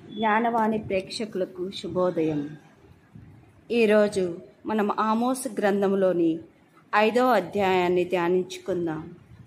జ్ఞానవాణి ప్రేక్షకులకు శుభోదయం ఈరోజు మనం ఆమోస్ గ్రంథంలోని ఐదో అధ్యాయాన్ని ధ్యానించుకుందాం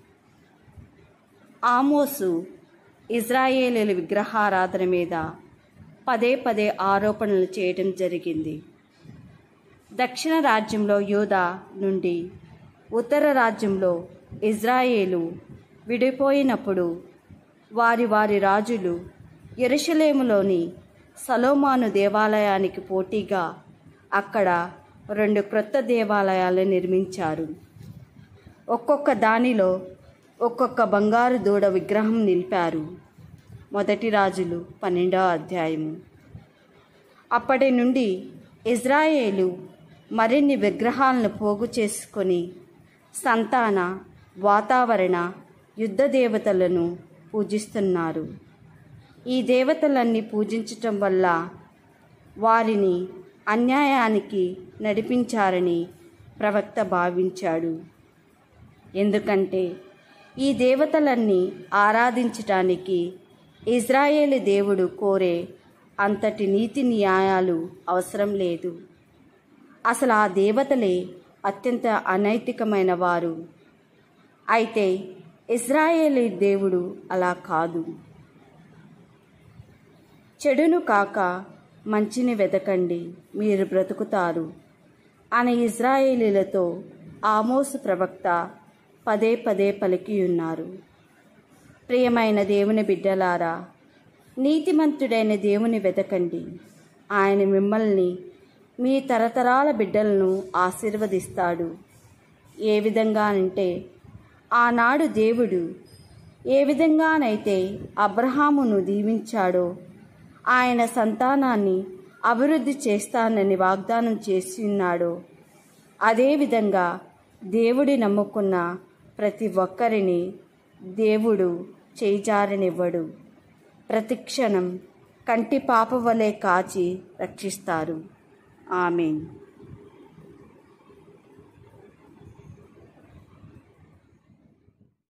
ఆమోసు ఇజ్రాయేలీల విగ్రహారాధన మీద పదే పదే ఆరోపణలు చేయడం జరిగింది దక్షిణ రాజ్యంలో యూదా నుండి ఉత్తర రాజ్యంలో ఇజ్రాయేలు విడిపోయినప్పుడు వారి వారి రాజులు ఎరుషలేములోని సలోమాను దేవాలయానికి పోటీగా అక్కడ రెండు క్రొత్త దేవాలయాలు నిర్మించారు ఒక్కొక్క దానిలో ఒక్కొక్క బంగారు దూడ విగ్రహం నిలిపారు మొదటి రాజులు పన్నెండవ అధ్యాయము అప్పటి నుండి ఇజ్రాయేలు మరిన్ని విగ్రహాలను పోగు చేసుకొని సంతాన వాతావరణ యుద్ధ దేవతలను పూజిస్తున్నారు ఈ దేవతలన్నీ పూజించటం వల్ల వారిని అన్యాయానికి నడిపించారని ప్రవక్త భావించాడు ఎందుకంటే ఈ దేవతలన్నీ ఆరాధించటానికి ఇజ్రాయేలు దేవుడు కోరే అంతటి నీతి న్యాయాలు అవసరం లేదు అసలు ఆ దేవతలే అత్యంత అనైతికమైన వారు అయితే ఇజ్రాయేలీ దేవుడు అలా కాదు చెడును కాక మంచిని వెతకండి మీరు బ్రతుకుతారు అని ఇజ్రాయేలీలతో ఆమోసు ప్రవక్త పదే పదే పలికి ఉన్నారు ప్రియమైన దేవుని బిడ్డలారా నీతిమంతుడైన దేవుని వెతకండి ఆయన మిమ్మల్ని మీ తరతరాల బిడ్డలను ఆశీర్వదిస్తాడు ఏ విధంగానంటే ఆనాడు దేవుడు ఏ విధంగానైతే అబ్రహామును దీవించాడో ఆయన సంతానాన్ని అభివృద్ధి చేస్తానని వాగ్దానం చేసి ఉన్నాడో అదేవిధంగా దేవుడి నమ్ముకున్న ప్రతి ఒక్కరిని దేవుడు చేజారనివ్వడు ప్రతిక్షణం కంటి పాప వలె కాచి రక్షిస్తారు ఆమెన్